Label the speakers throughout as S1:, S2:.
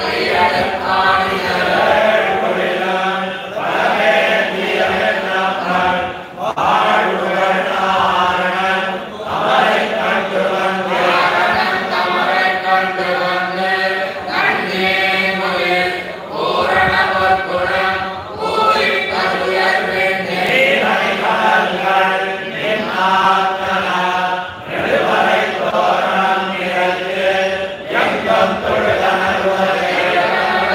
S1: எங்கும் தொழுதனருவதே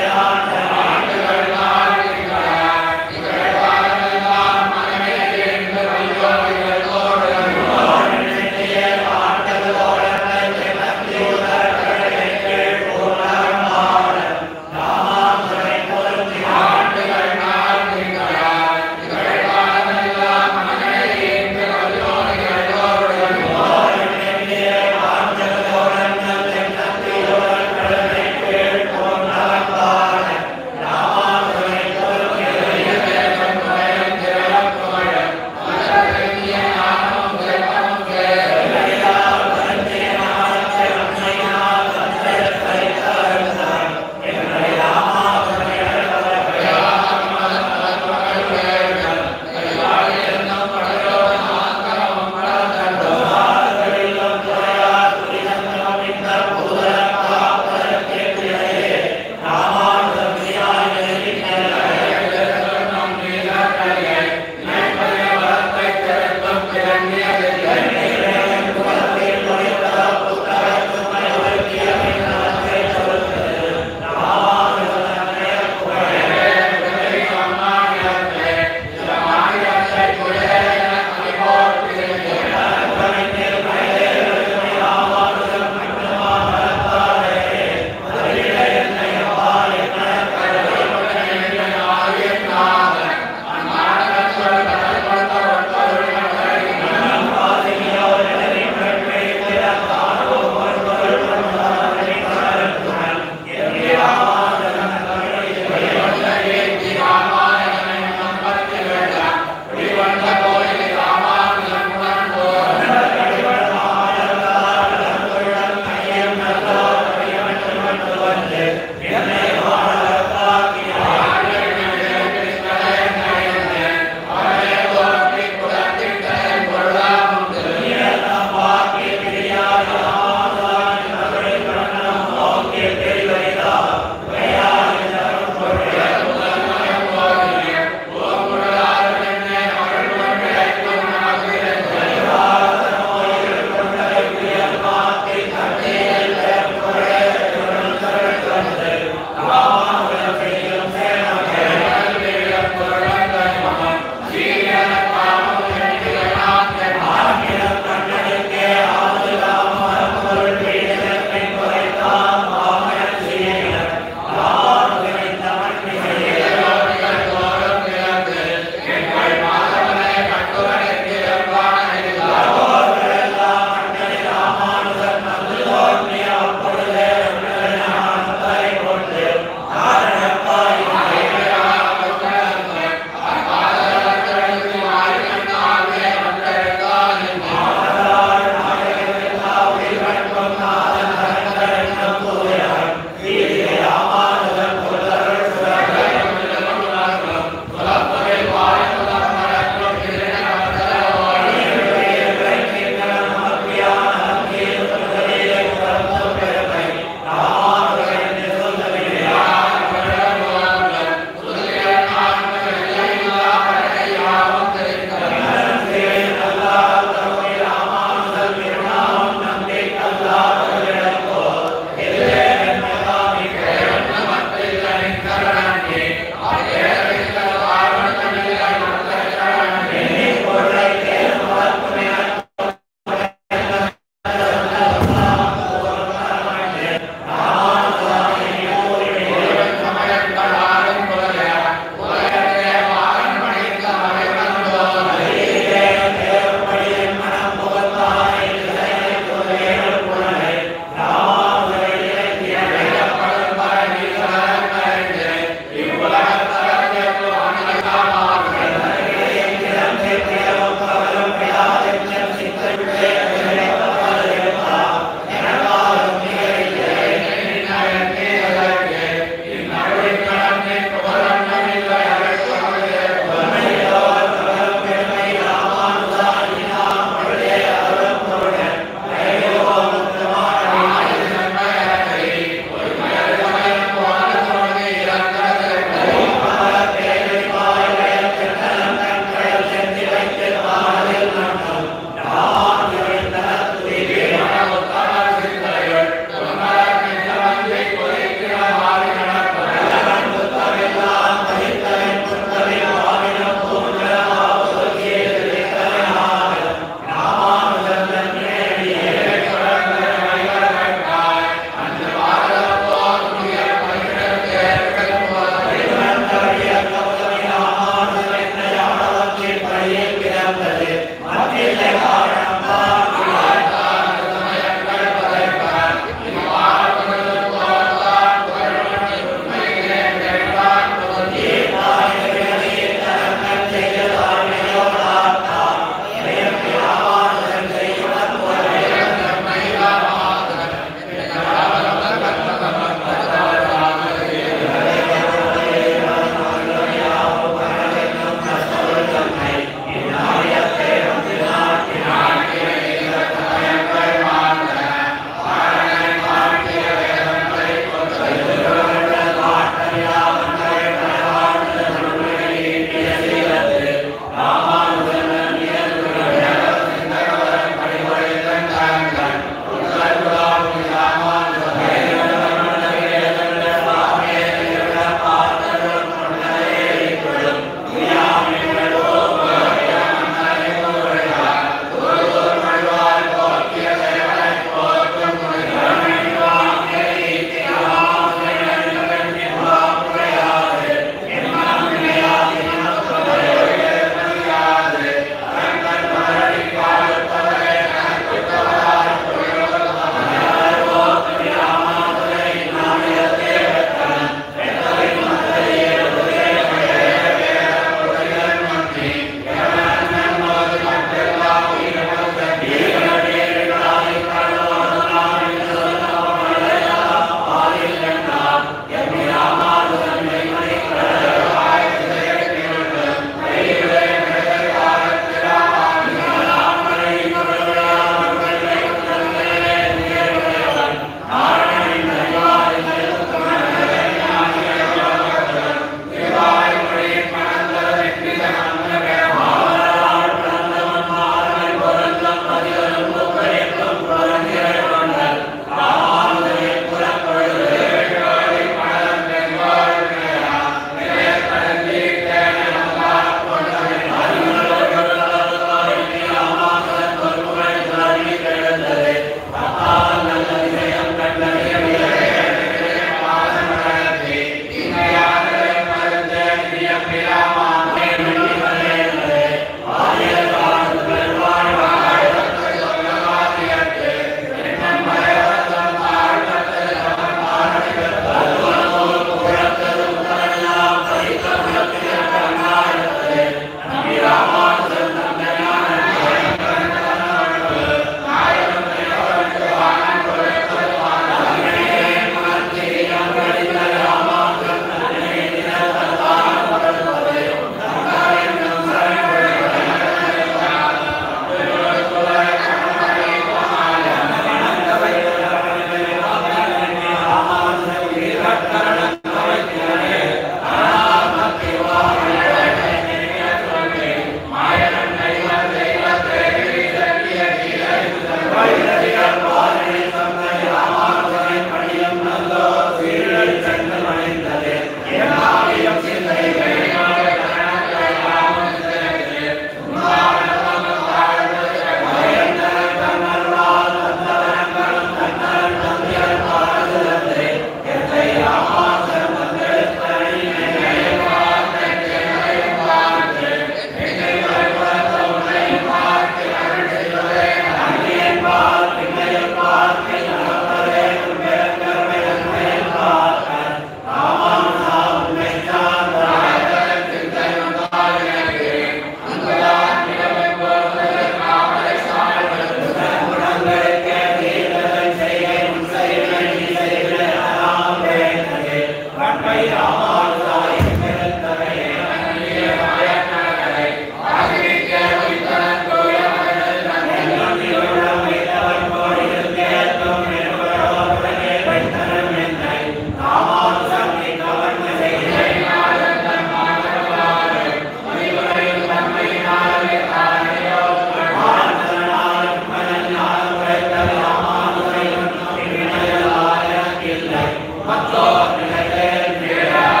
S1: மற்றோர் நிலையில்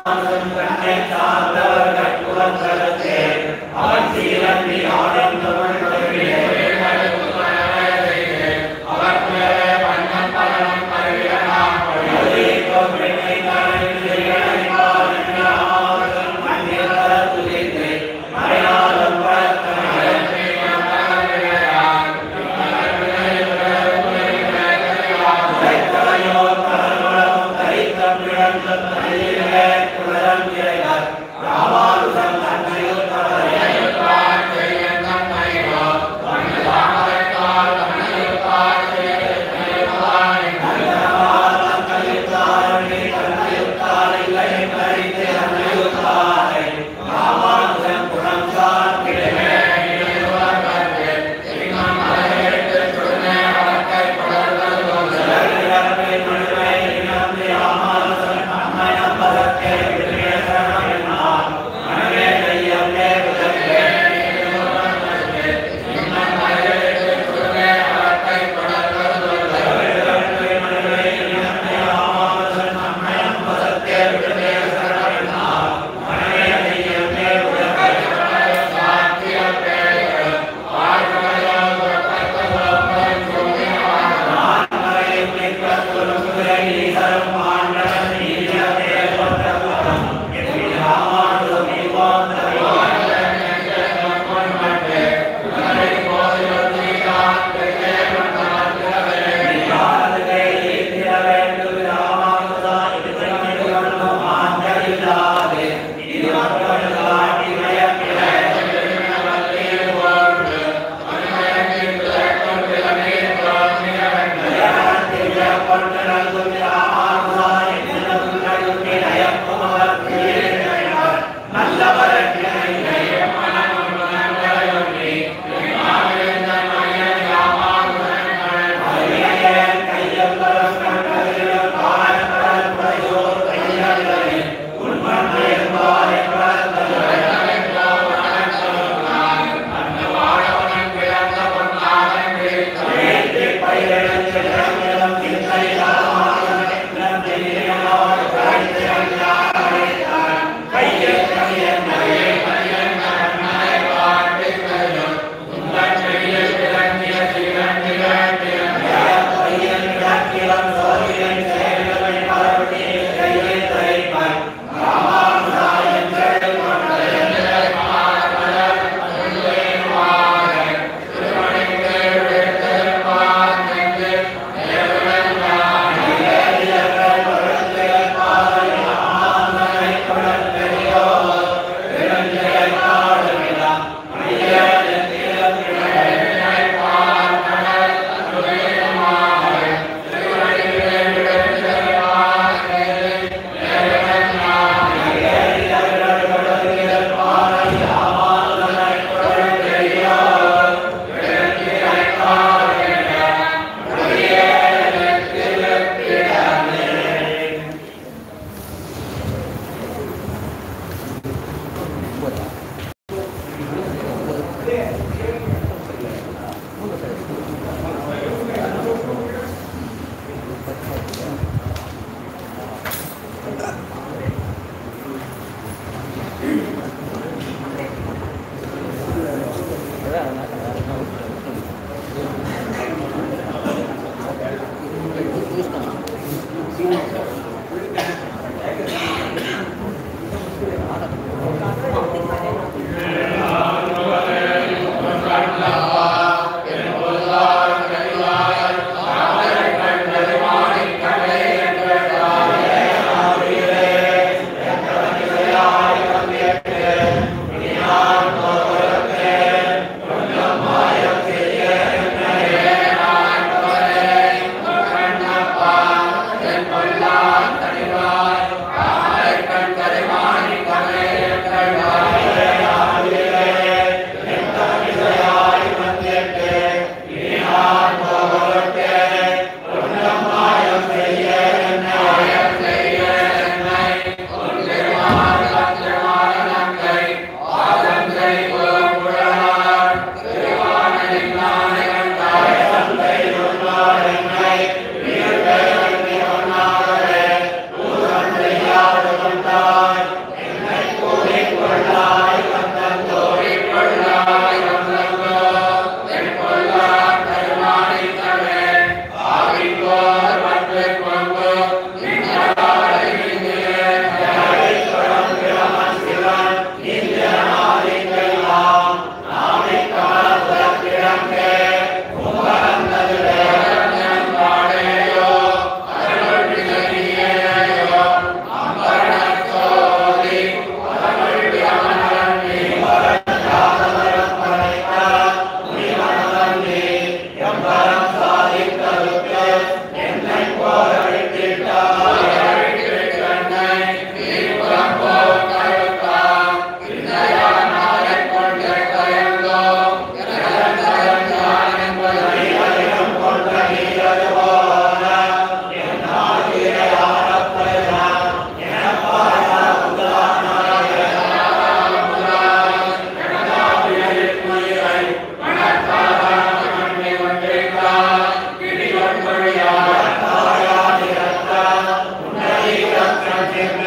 S1: Amen.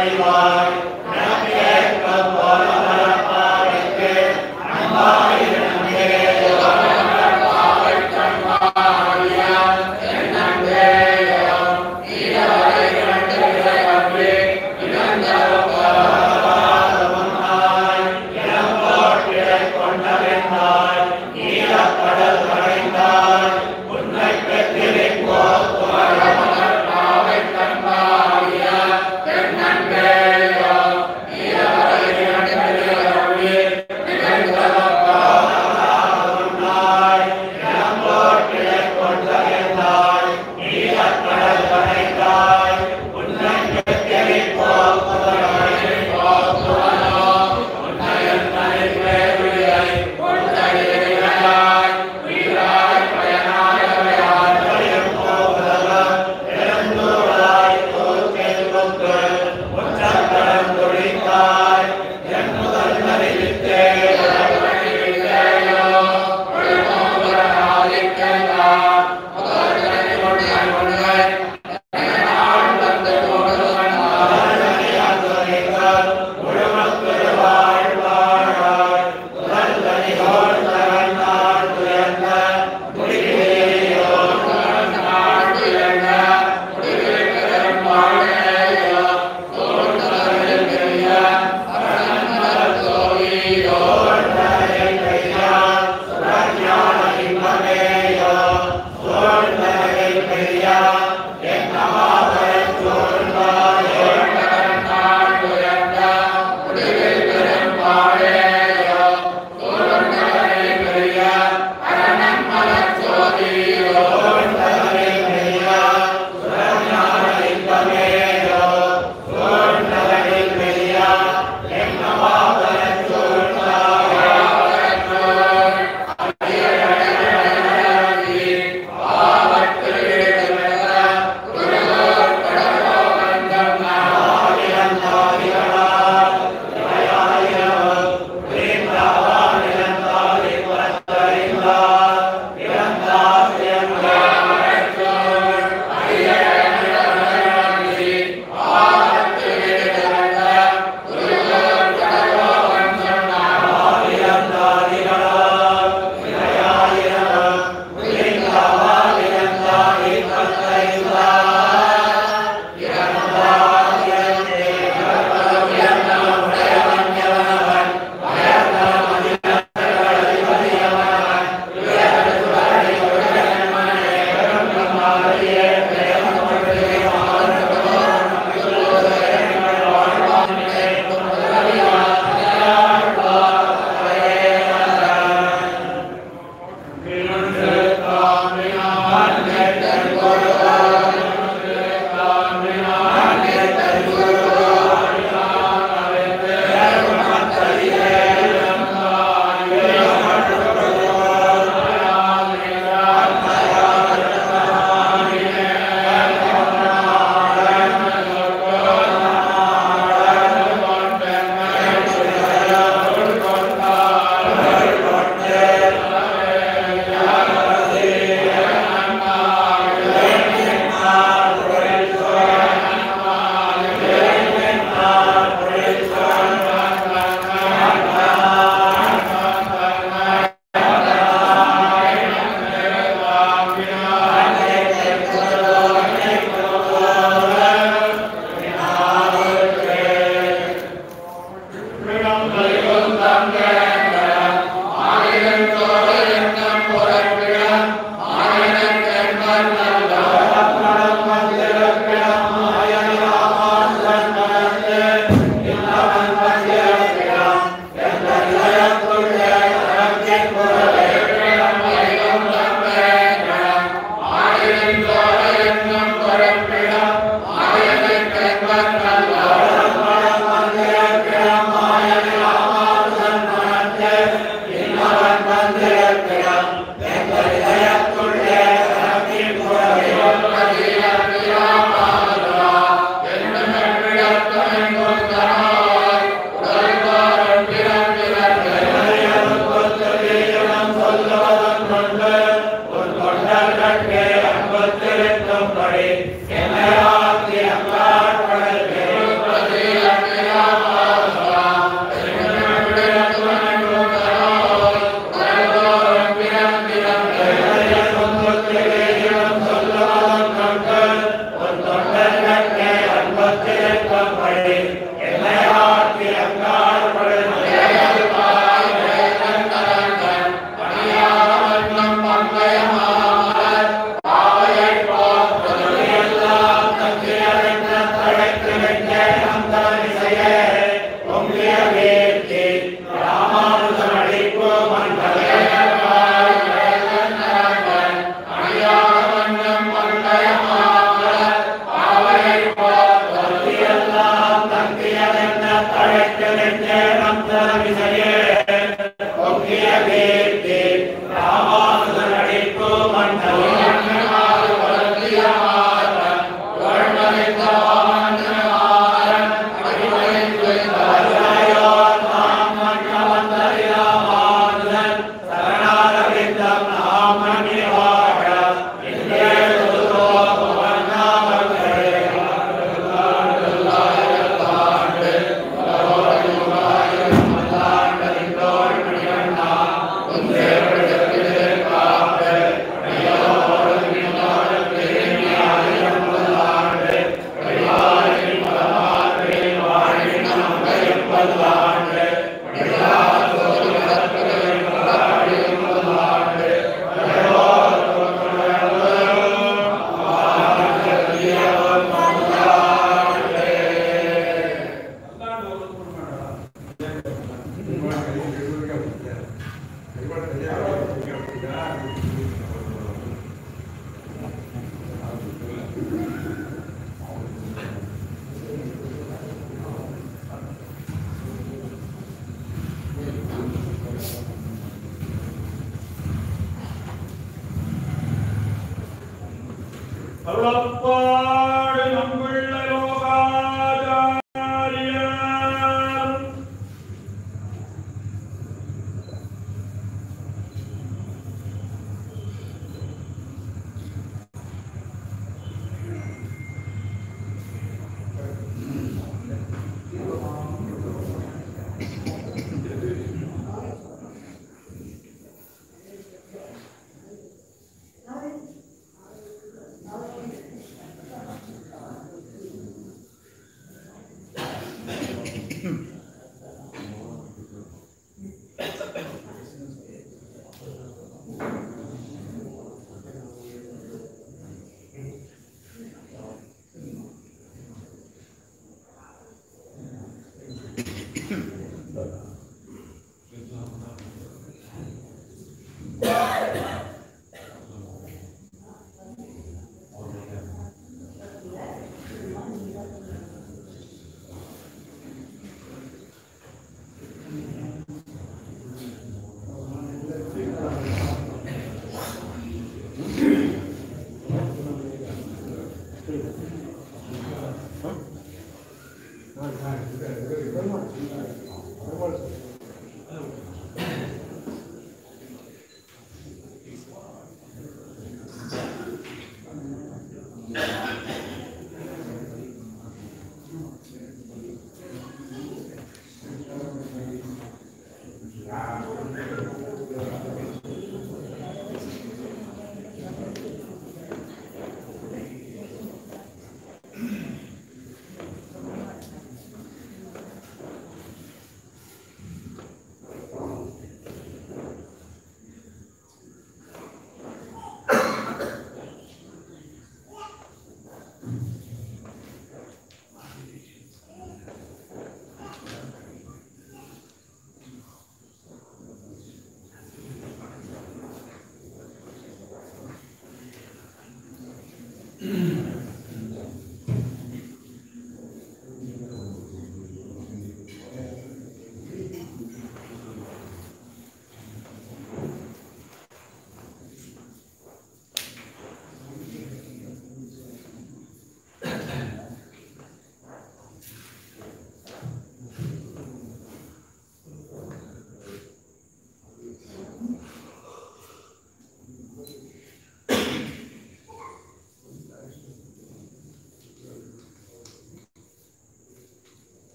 S1: உன்னை பெற்றிருப்போர் புகழ் அருளப்பாடு நம்பிள்ள யோகாச்சாரியர்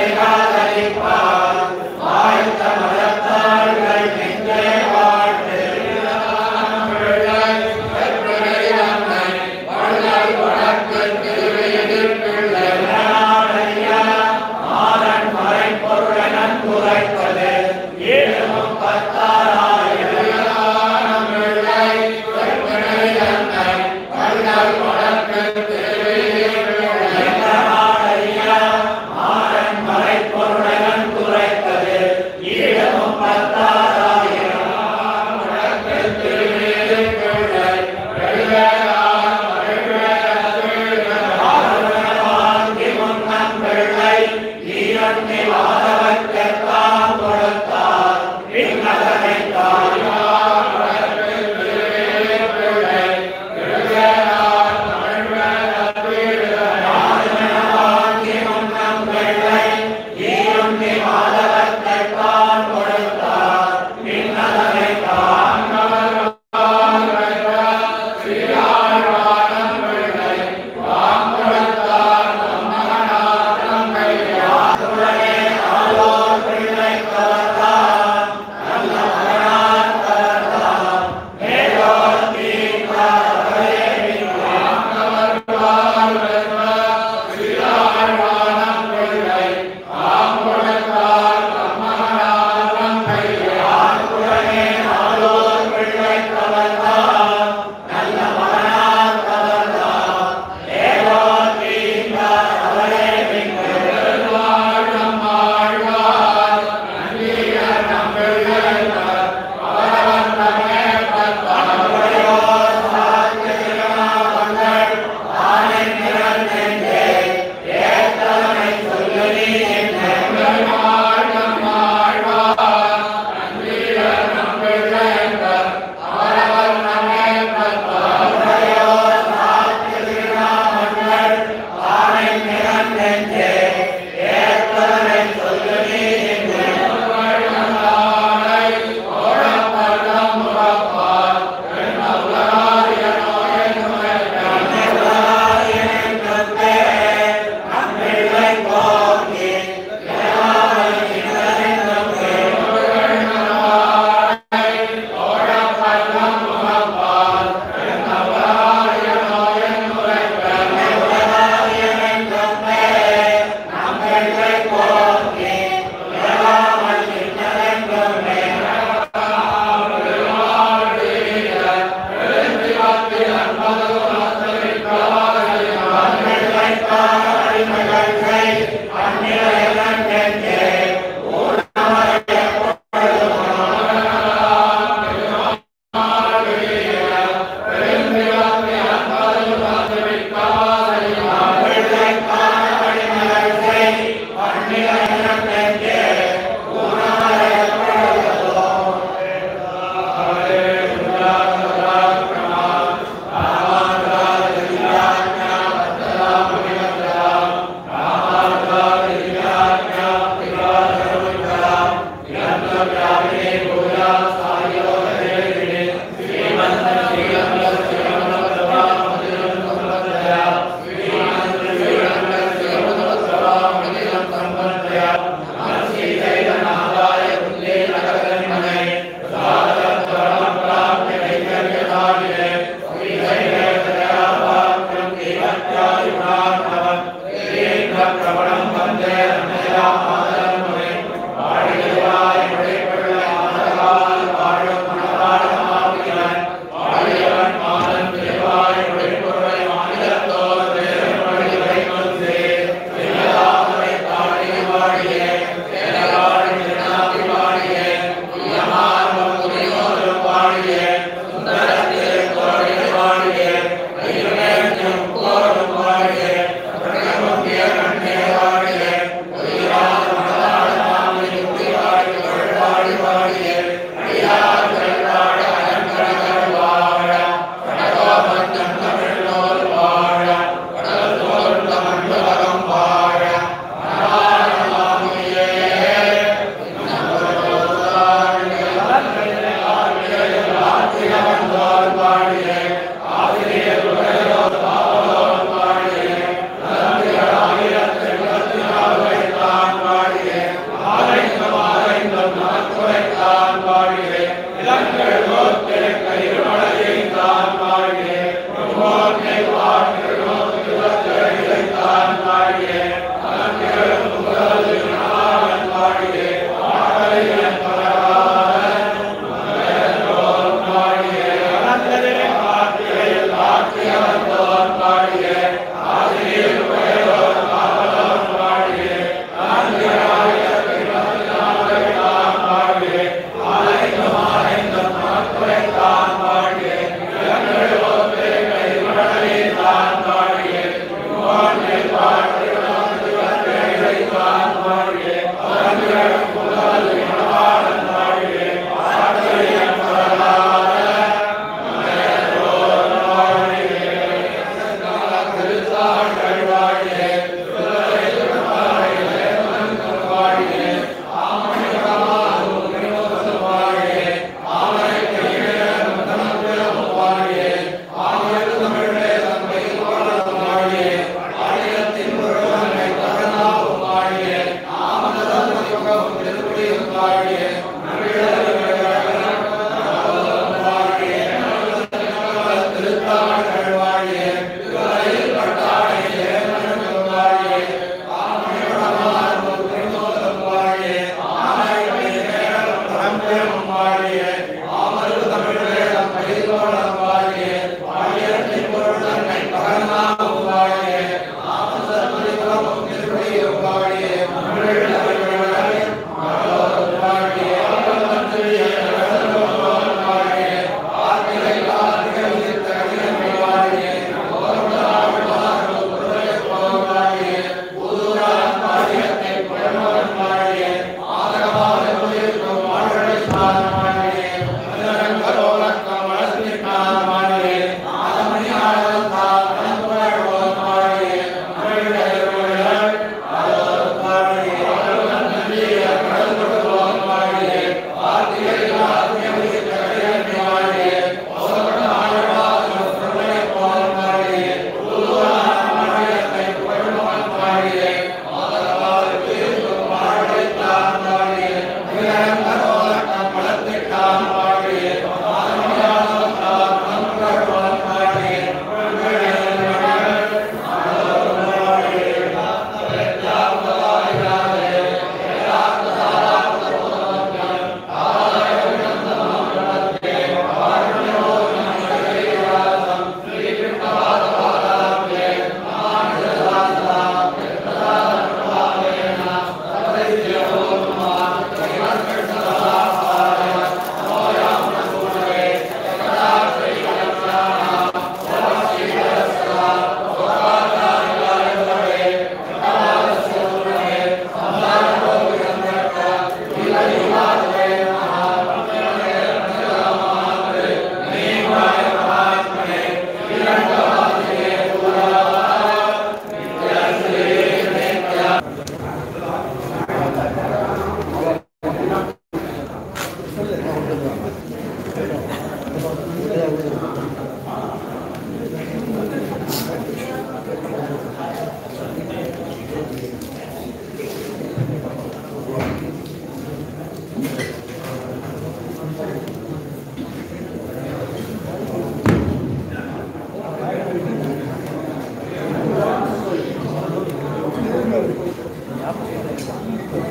S2: శ్రీ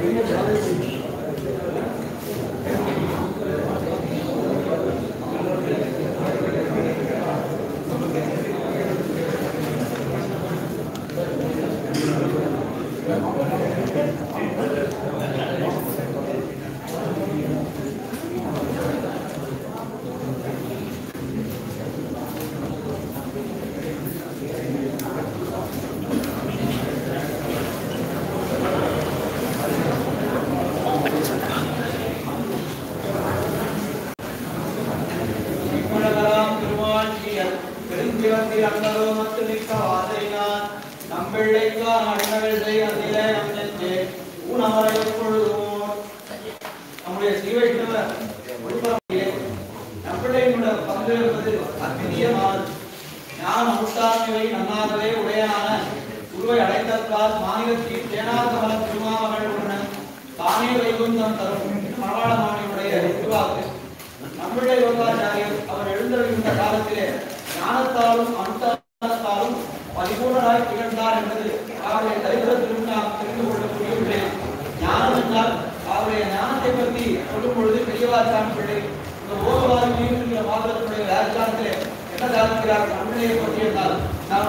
S2: இவ்வளவெல்லாம் திருவாஞ்சியர் பெருஞ்சிவத்தில் அண்ணலோ மத்து நிற்க வாசையினான் நம்பிள்ளைக்கான் அண்ணகள் செய் அதிலே நம் நெஞ்சே ஊனமர எப்பொழுதும் நம்முடைய ஸ்ரீவைஷ்ணவ உள்புறத்திலே நம்பிள்ளையினுடைய பங்கு என்பது அத்விதீயமானது ஞான முட்டாண்மை நன்னாகவே உடையான குருவை அடைந்தற்கால் மாநிலத்தில் தேனாகமல திருமாமகள் உடனே தானே வைகுந்தம் தரும் மலவாளமானியுடைய திருவாக்கு நம்முடைய யோகாச்சாரியர் அவர் எழுந்தருகின்ற காலத்திலே ஞானத்தாலும் அனுஷ்டானத்தாலும் பரிபூர்ணராய் திகழ்ந்தார் என்பது அவருடைய சரித்திரத்திலும் நாம் தெரிந்து கொள்ளக்கூடிய விஷயம் ஞானம் என்றால் அவருடைய ஞானத்தை பற்றி சொல்லும் பொழுது பெரியவாச்சான் பிள்ளை இந்த ஓகவாதி மீன்கிற மாதத்தினுடைய வியாக்கியானத்திலே என்ன சாதிக்கிறார் நம்முடைய பற்றி என்றால் நாம்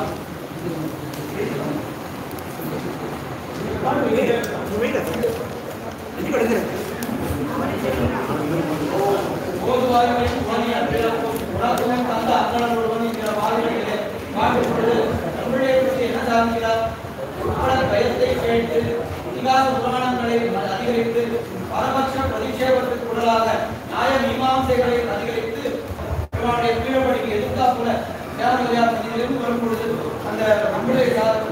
S2: ஓதுவார்களை உணர்ந்தியாற்றிலும் உணர்த்தும் தந்த அக்கணம் ஒருவன் என்கிற வாதிகளிலே பார்க்கும் பொழுது நம்முடைய பற்றி என்ன சாதிக்கிறார் உட்பட பயத்தை கேட்டு அதிகார புராணங்களை அதிகரித்து பரபட்ச பிரதிஷேபத்துக்கு உடலாக நியாய மீமாசைகளை அதிகரித்து இவனுடைய கீழப்படிக்கு எதிர்த்தாப்புல ஞானவியாசத்திலிருந்து வரும் பொழுது அந்த நம்முடைய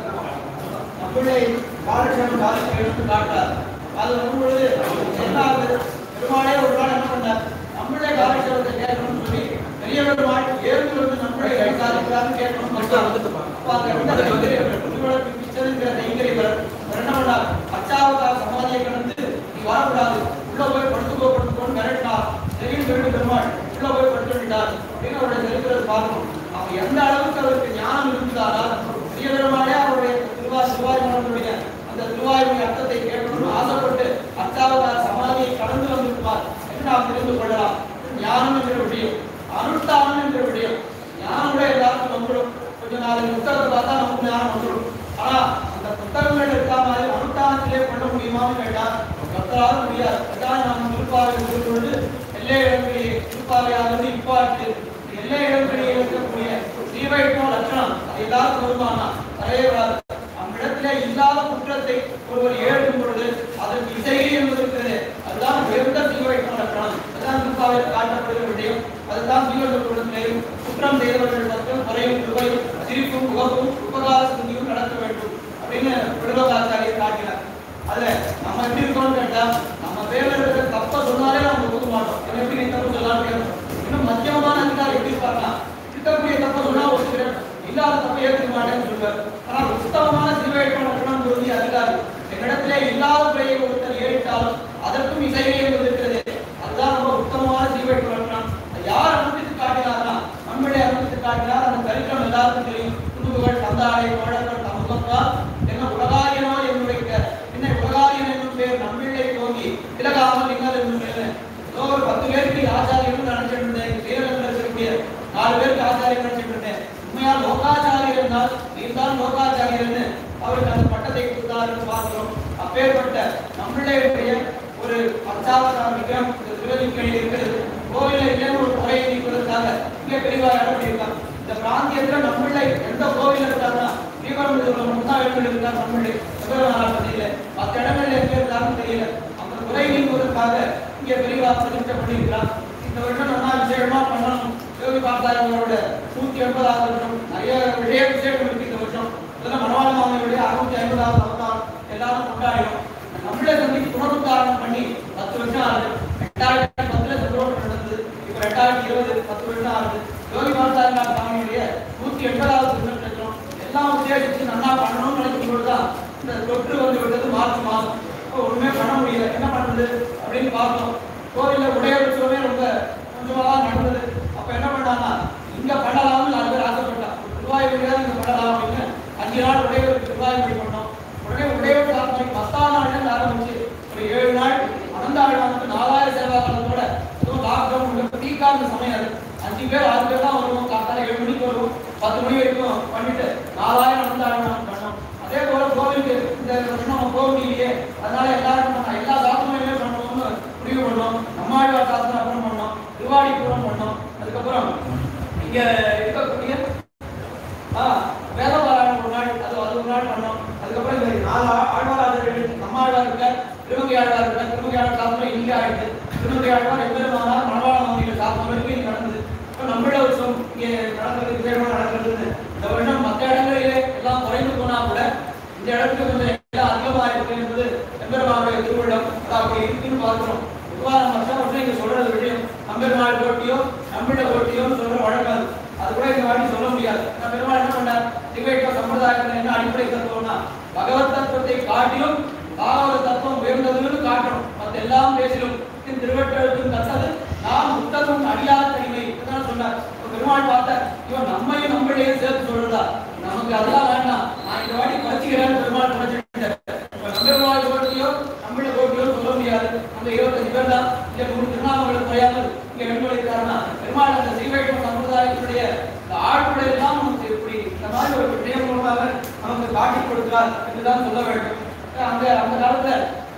S2: நம்முடைய பாலகிருஷ்ணன் பாலத்தை எடுத்து காட்டார் அது வரும் பொழுது என்ன ஆகுது பெருமாளே ஒரு நாள் என்ன பண்ணார் நம்முடைய காலட்சேபத்தை கேட்கணும்னு சொல்லி பெரிய பெருமாள் ஏழ்ந்து வந்து நம்முடைய கைகாலிக்கிறான்னு கேட்கணும் அப்ப அங்க இருந்த கைங்கரியவர், திருவள்ளுவர் பிச்சைங்கிற கைங்கரியவர், அவர் என்ன பண்ணார் அச்சாவதா சமாதியை கடந்து நீ வரக்கூடாது உள்ள போய் படுத்துக்கோ படுத்துக்கோன்னு மிரட்டினார் தெரியும் சொல்லி பெருமாள் உள்ள போய் படுத்து விட்டார் அப்படின்னு அவருடைய சரித்திரத்தை பார்க்கணும் அவர் எந்த அளவுக்கு அவருக்கு ஞானம் இருந்தாரா பெரிய பெருமாளே அவருடைய திருவா சிவாஜி அந்த திருவாயுடைய அர்த்தத்தை கேட்கணும்னு ஆசைப்பட்டு அச்சாவதார சமாதியை கடந்து வந்திருப்பார் என்று நாம் தெரிந்து கொள்ளலாம் ஞானம் என்ற விஷயம் அனுஷ்டானம் என்ற விஷயம் ஞானமுடைய எல்லாருக்கும் வந்துடும் கொஞ்ச நாலு புத்தகத்தை பார்த்தா நமக்கு ஞானம் வந்துடும் ஆனா அந்த புத்தகங்கள் இருக்கா மாதிரி அனுஷ்டானத்திலே பண்ண முடியுமான்னு கேட்டா கத்தரால முடியாது அதான் நாம் திருப்பாவை கொண்டு எல்லை இடங்களிலே திருப்பாவையாவது இப்பாட்டு எல்லை இடங்களிலே இருக்கக்கூடிய ஸ்ரீவைஷ்ணவ லட்சணம் அது எல்லாருக்கும் வருமானா வரவே வராது நம்மிடத்திலே இல்லாத குற்றத்தை ஒருவர் ஏழும் பொழுது அதற்கு இசையே என்பது இருக்கிறது அதுதான் உயர்ந்த சீவைஷ்ணவ லட்சணம் அதுதான் திருப்பாவையில் காட்டப்படுகிற விடயம் அதுதான் சீவர்களுடன் குற்றம் செய்தவர்கள் பற்றும் குறையும் கிருபையும் சிரிப்பும் முகப்பும் உபகார சிந்தியும் நடத்த வேண்டும் அப்படின்னு விடுதலாச்சாரியர் காட்டினார் அதுல நம்ம எப்படி இருக்கோம்னு கேட்டா நம்ம பேர்ல இருக்கிற தப்ப சொன்னாலே நம்ம ஒதுக்க மாட்டோம் என்ன எப்படி நீ தப்பு சொல்லலாம் கேட்கணும் இன்னும் மத்தியமமான அதிகாரி எப்படி இருப்பாருன்னா இருக்கக்கூடிய தப்ப சொன்னா ஒத்துக்கிறேன் இல்லாத தப்ப ஏற்றுக்க மாட்டேன்னு சொல்லுவார் ஆனா உத்தமமான சிறுவேட்டம் லட்சணம் விரும்பி அதிகாரி என்னிடத்திலே இல்லாத பிழையை ஒருத்தர் ஏறிட்டாலும் அதற்கும் இசைவே என்பது இருக்கிறது அதுதான் ரொம்ப உத்தமமான சிறுவேட்டம் லட்சணம் அது யார் அனுமதித்து காட்டினார்னா நம்மளே அனுமதித்து காட்டினார் அந்த கரிக்கம் எல்லாருக்கும் தெரியும் துணுகுகள் தந்தாடை தோழர்கள் தமுகங்கா என்ன உலகாரியனோ என்னுடைய என்ன உலகாரியன் என்னும் பேர் நம்மிள்ளை தோங்கி இலகாமல் நீங்கள் என்னும் பேர் ஏதோ ஒரு பத்து பேருக்கு ஆச்சாரியர்கள் நினைச்சிட்டு இருந்தேன் ஸ்ரீரங்கத்தில் இருக்கக்கூடிய நாலு பேருக்கு ஆச்சாரியர் நினைச்சிட்டு இருந்தேன் உண்மையா லோகாச்சாரியர் என்றால் நீர்தான் லோகாச்சாரியர்னு அவருக்கு அந்த பட்டத்தை கொடுத்தாருன்னு பார்க்கிறோம் அப்பேற்பட்ட நம்மளுடைய ஒரு அச்சாவதார விக்ரம் இந்த திருவதிக்கையில் இருக்கிறது கோவிலில் இல்லைன்னு ஒரு குறையை நீக்குவதற்காக இங்கே பெரியவா இடம் பண்ணியிருக்காங்க இந்த பிராந்தியத்துல நம்மள எந்த கோவில் இருக்காங்கன்னா ஸ்ரீபெரும்புதூர்ல மட்டும் தான் இடங்கள் இருக்கா நம்மளே தெரியல மற்ற இடங்கள்ல எங்க இருக்காருன்னு தெரியல அந்த குறை நீக்குவதற்காக இங்கே பெரியவா பிரதிஷ்டை பண்ணியிருக்கிறார் இந்த வருஷம் நல்லா விசேஷமா பண்ணணும் யோகி பாபாவோட நூத்தி எண்பதாவது வருஷம் நிறைய விஷய விசேஷம் இருக்கு இந்த வருஷம் இதெல்லாம் மனவாள மாமனுடைய அறுநூத்தி ஐம்பதாவது அவதாரம் எல்லாரும் கொண்டாடிடும் நம்மளே சந்திக்கு புனருத்தாரணம் பண்ணி பத்து வருஷம் ஆகுது ரெண்டாயிரத்தி பத்துல சந்தோஷம் நடந்தது இப்ப ரெண்டாயிரத்தி இருபது பத்து வருஷம் ஆகுது யோகி மாசாரிநாத சாமியுடைய நூத்தி எண்பதாவது திருமணம் நடக்கிறோம் எல்லாம் உத்தேசிச்சு நல்லா பண்ணணும்னு நினைக்கும் பொழுதுதான் இந்த தொற்று வந்து விட்டது மார்ச் மாதம் இப்போ ஒண்ணுமே பண்ண முடியல என்ன பண்றது அப்படின்னு பார்த்தோம் கோவில்ல உடைய உற்சவமே ரொம்ப கொஞ்சமா தான் நடந்தது அப்ப என்ன பண்ணாங்கன்னா இங்க பண்ணலாம்னு நாலு பேர் ஆசைப்பட்டான் ரூபாய் வழியாக இங்க பண்ணலாம் அப்படின்னு அஞ்சு நாள் உடையவருக்கு ரூபாய் வழி பண்ணோம் உடனே உடையவர் சாப்பிட்டு பத்தாம் நாள்ல இருந்து ஆரம்பிச்சு ஒரு அஞ்சு பேர் ஆறு பேர் தான் வருவோம் காத்தால ஏழு மணிக்கு வருவோம் பத்து மணி வரைக்கும் பண்ணிட்டு நாலாயிரம் நடந்தாலும் பண்ணோம் அதே போல கோவிலுக்கு இந்த வருஷம் நம்ம போக முடியலையே அதனால எல்லாரும் பண்ணோம் எல்லா சாஸ்திரமுமே பண்ணணும்னு முடிவு பண்ணோம் நம்மாழ்வார் சாஸ்திரம் அப்புறம் பண்ணோம் திருவாடிபுரம் பண்ணோம் அதுக்கப்புறம் இங்க இருக்கக்கூடிய ஆ, வேதபாராயணம் ஒரு நாள் அது அது ஒரு நாள் பண்ணோம் அதுக்கப்புறம் இந்த நாலு ஆ- ஆழ்வாராஜர்கள் நம்ம ஆழ்வார் இருக்கார் திருமங்கை ஆழ்வார் இருக்கார் திருமங்கை ஆழ்வார் சாஸ்திரம் இங்கே ஆயிடுது திருமங்கை ஆழ்வார் எம்பெருமானார் மணவாள மாமிகள் சாஸ்திரம் வரைக்கும் இங்க நடந்தது இப்போ நம்மள வருஷம் இங்கே நடக்கிறது விசேஷமா நடக்கிறதுன்னு இந்த வருஷம் மற்ற இடங்களிலே எல்லாம் குறைந்து போனா கூட இந்த இடத்துக்கு கொஞ்சம் எல்லாம் அதிகமாக இருக்கு என்பது எம்பெருமானுடைய திருவிழம் அது அப்படி இருக்குன்னு பார்க்கிறோம் பொதுவாக நம்ம வருஷம் வருஷம் இங்க சொல்றது விஷயம் நம்பெருமாள் போட்டியோ நம்பிட போட்டியோன்னு சொல்ற வழக்கம் அது. அது கூட இந்த வாட்டி சொல்ல முடியாது நான் பெருமாள் என்ன பண்ணார் திவேக சம்பிரதாயத்தில் என்ன அடிப்படை தத்துவம்னா பகவத் தத்துவத்தை காட்டிலும் பாகவத தத்துவம் உயர்ந்ததுன்னு காட்டணும் மற்ற எல்லாம் பேசிலும் இந்த திருவட்டெழுத்தும் கத்தது நாம் புத்தகம் அடியாத தனிமை இதுதான் சொன்னார் இப்ப பெருமாள் பார்த்த இவன் நம்மையும் நம்மளையும் சேர்த்து சொல்றதா நமக்கு அதெல்லாம் வேண்டாம் நான் இந்த வாட்டி குறைச்சிக்கிறேன்னு பெருமாள் குறைச்சிட்டார் இப்ப நம்பெருமாள் போட்டியோ நம்மள போட்டியோ சொல்ல முடியாது அந்த இருபத்தஞ்சு பேர் தான் இங்க மூணு திருநாமங்களை குறையாமல் இங்க வெண்மொழிக்காரனா பெருமாள் அந்த ஸ்ரீவைஷ்ணவ சம்பிரதாயத்தினுடைய இந்த ஆழ்வுடைய எல்லாம் நமக்கு இப்படி இந்த மாதிரி ஒரு விடயம் மூலமாக நமக்கு காட்டி கொடுக்கிறார் என்றுதான் சொல்ல வேண்டும் அந்த அந்த காலத்துல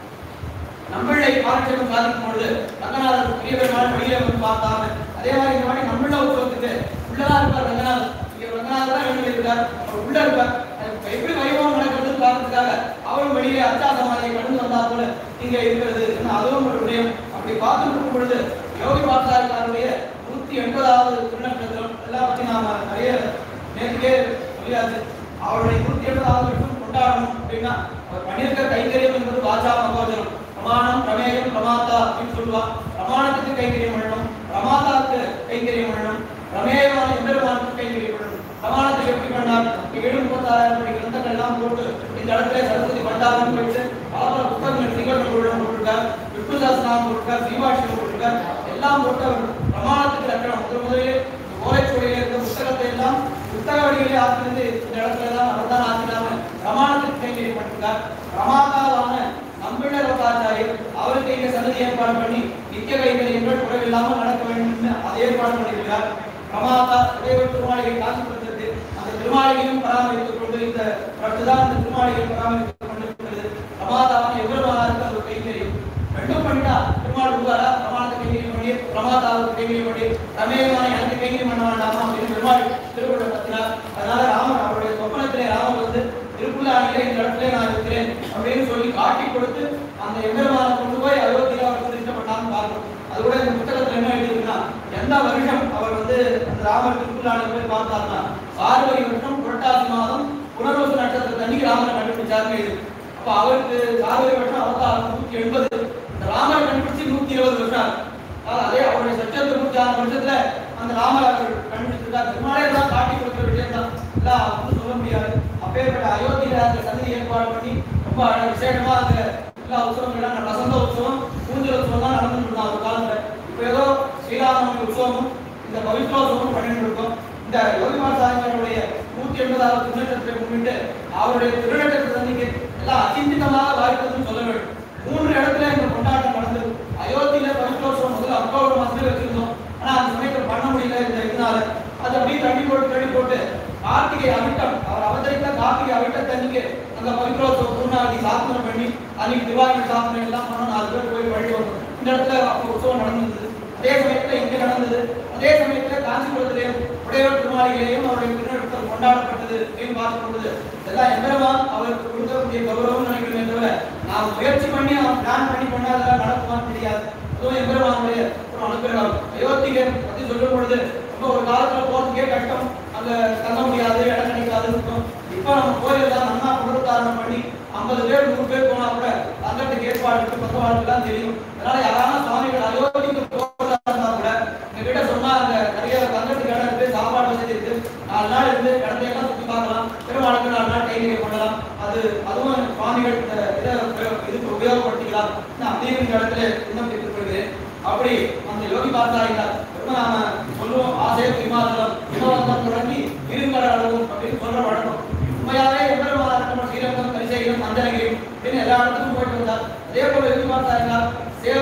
S2: நம்மளை பாரட்சேபம் சாதிக்கும் பொழுது ரங்கநாதர் பெரிய பெருமாள் வெளியில வந்து பார்த்தாங்க அதே மாதிரி இந்த மாதிரி நம்மள உற்சவத்துக்கு உள்ளதான் இருப்பார் ரங்கநாதர் இங்க ரங்கநாதர் தான் வெளியில இருக்கார் அவர் உள்ள இருப்பார் அது எப்படி வைபவம் நடக்கிறது பார்க்கறதுக்காக அவரும் வெளியே அச்சா சமாதியை கடந்து வந்தா போல இங்க இருக்கிறது இன்னும் அதுவும் ஒரு விடயம் அப்படி பார்த்துட்டு இருக்கும் பொழுது யோகி பாசாரிக்காருடைய நூத்தி எண்பதாவது திருநட்சத்திரம் எல்லாம் பத்தி நாம நிறைய நேற்றுக்கே சொல்லியாச்சு அவருடைய நூத்தி எண்பதாவது வருஷம் கொண்டாடணும் அப்படின்னா அவர் பண்ணியிருக்க கைங்கரியம் என்பது வாச்சா மகோதரம் பிரமாணம் பிரமேயம் பிரமாத்தா அப்படின்னு சொல்லுவா பிரமாணத்துக்கு கைங்கரியம் பண்ணணும் பிரமாதாவுக்கு கைங்கரியம் பண்ணணும் பிரமேயமான எம்பெருமானுக்கு கைங்கரியம் பண்ணணும் பிரமாணத்தை எப்படி பண்ணார் ஏழு முப்பத்தாறாயிரம் படி கிரந்தங்கள் எல்லாம் போட்டு இந்த இடத்துல சரஸ்வதி பண்டாரம் போயிட்டு பல பல புத்தகங்கள் சிங்கப்பூர் போட்டிருக்கார் விஷ்ணுதாசனம் போட்டிருக்கார் சீவாஷம் போட்டிருக்கார் எல்லாம் போட்டு அவர் பிரமாணத்துக்கு லட்சணம் முதல் முதலில் ஓலைச்சுவடியில் இருக்க புத்தகத்தை எல்லாம் புத்தக வடிவிலே ஆசிரியர் இந்த இடத்துல தான் அவர் தான் ஆசிரியர் பிரமாணத்துக்கு கைங்கரியம் பண்ணிருக்கார் பிரமாதாவான நம்பினர் லோகாச்சாரியர் அவருக்கு இங்க சன்னதி ஏற்பாடு பண்ணி நித்திய கைங்கரியங்கள் குறைவில்லாமல் நடக்க வேண்டும் அதை ஏற்பாடு பண்ணியிருக்கிறார் பிரமாதா இடைவெளி திருமாளிகை காஞ்சிபுரத்திற்கு அந்த திருமாளிகையும் பராமரித்துக் கொண்டு இந்த தான் அந்த திருமாளிகை பராமரித்துக் கொண்டிருக்கிறது பிரமாதாவான எவ்வளவு ஒரு கைங்கரியம் ரெண்டும் பண்ணிட்டா பெருமாள் விடுவாரா பிரமாணத்தை கைங்கரியம் பண்ணி பிரமாதாவுக்கு கைங்கரியம் பண்ணி ரமேயமான எனக்கு கைங்கரியம் பண்ண வேண்டாமா அப்படின்னு பெருமாள் திருக்குறள் பத்தினார் அதனால ராமர் அவருடைய சொப்பனத்திலே ராமர் வந்து திருப்புல்லாணியிலே இந்த இடத்துல நான் இருக்கிறேன் அப்படின்னு சொல்லி காட்டி கொடுத்து அந்த எம்பெருமானை கொண்டு போய் அயோத்தியில அவர் பிரதிஷ்டை பண்ணான்னு பார்க்கணும் அது கூட இந்த புத்தகத்துல என்ன எழுதியிருக்குன்னா எந்த வருஷம் அவர் வந்து அந்த ராமர் திருப்புல்லாணியை போய் பார்த்தாருன்னா ஆறுவரி வருஷம் புரட்டாசி மாதம் புனர்வசு நட்சத்திரத்தை அன்னைக்கு ராமரை கண்டுபிடிச்சாருன்னு எழுதி அப்ப அவருக்கு ஆறுவரி வருஷம் அவதாரம் நூத்தி எண்பது இந்த ராமரை கண்டுபிடிச்சு நூத்தி இருபது வருஷம் ஆகுது. அதாவது அதே அவருடைய சச்சத்து நூத்தி ஆறு வருஷத்துல அந்த ராமர் அவர் கண்டுபிடிச்சிருக்கார் திருமாலே தான் காட்டி கொடுக்கிற விஷயம் தான் எல்லாம் ஒன்றும் சொல்ல முடியாது அப்பேற்பட்ட அயோத்தியில அந்த சந்நிதி ஏற்பாடு பண்ணி ரொம்ப அழ- விசேஷமா அந்த எல்லா உற்சவங்கள்லாம் வசந்த உற்சவம் ஊஞ்சல் உற்சவம் தான் நடந்துட்டு இருந்தாங்க ஒரு காலத்துல இப்ப ஏதோ ஸ்ரீராமநவமி உற்சவமும் இந்த பவித்ரோத்சவமும் பண்ணிட்டு இருக்கோம் இந்த யோகிமார் சாயங்களுடைய நூத்தி எண்பதாவது திருநட்சத்திரத்தை முன்னிட்டு அவருடைய திருநட்சத்திர சந்திக்கு எல்லாம் அச்சிந்திதமாக வாய்ப்பதுன்னு சொல்ல வேண்டும் மூன்று இடத்துல இந்த கொண்டாட்டம் நடந்தது அயோத்தியில பவித்ரோத்சவம் முதல்ல அக்டோபர் மாசத்துல வச்சிருந்தோம் ஆனா அந்த சமயத்துல பண்ண முடியல இந்த இதனால அது அப்படியே தள்ளி போட்டு தள்ளி போட்டு கார்த்திகை அவிட்டம் அவர் அவதரித்த கார்த்திகை அவிட்டத்தன்னைக்கு அந்த பவித்ரோத்சவ பூர்ணாவதி சாசனம் பண்ணி அன்னைக்கு திவாகி சாசனம் எல்லாம் பண்ண நாலு பேர் போய் வழி வந்தோம் இந்த இடத்துல அப்போ உற்சவம் நடந்தது அதே சமயத்துல இங்க நடந்தது அதே சமயத்துல காஞ்சிபுரத்திலேயும் உடையவர் திருமாளிகளையும் அவருடைய திருநடத்தம் கொண்டாடப்பட்டது அப்படின்னு பார்க்கும் பொழுது இதெல்லாம் எம்பெருமான் அவருக்கு கொடுக்கக்கூடிய கௌரவம் நினைக்கிறேன் தவிர நாம் முயற்சி பண்ணி அவன் பிளான் பண்ணி பண்ணா அதெல்லாம் நடக்குமான்னு தெரியாது அதுவும் எம்பெருமானுடைய ஒரு அனுகிரகம் அயோத்திகை பத்தி சொல்லும் பொழுது ரொம்ப ஒரு காலத்துல போறதுக்கே கஷ்டம் அங்க தங்க முடியாது இடம் கிடைக்காது இருக்கும் இப்ப நம்ம கோயில் தான் நல்லா புனருத்தாரணம் பண்ணி ஐம்பது பேர் நூறு பேர் போனா கூட தங்கத்துக்கு ஏற்பாடு இருக்கு பக்கவாளுக்கு எல்லாம் தெரியும் அதனால யாரான சுவாமிகள் அயோத்திக்கு போறதா இருந்தா கூட எங்க கிட்ட சொன்னா அங்க நிறைய தங்கத்துக்கு இடம் இருக்கு சாப்பாடு வசதி இருக்கு நாலு நாள் இருந்து இடத்தை எல்லாம் சுத்தி பார்க்கலாம் பெருமாளுக்கு நாலு நாள் கைங்கரியம் பண்ணலாம் அது அதுவும் சுவாமிகள் இந்த இதை உபயோக- இதுக்கு உபயோகப்படுத்திக்கலாம் நான் அதையும் இந்த இடத்துல விண்ணப்பித்துக் கொள்கிறேன் அப்படி அந்த யோகி பார்த்தாங்க நாம சொல்லுவோம் ஆசை விமானம் வினோதம் தொடங்கி இருங்கட அளவும் அப்படின்னு சொல்ற வழக்கம் உண்மையாவே எம்பெருமானா இருக்கணும் ஸ்ரீரங்கம் கரிசைலம் மந்தனகிரி அப்படின்னு எல்லா இடத்துக்கும் போயிட்டு வந்தார் அதே போல யோகி பார்த்தாங்க சேது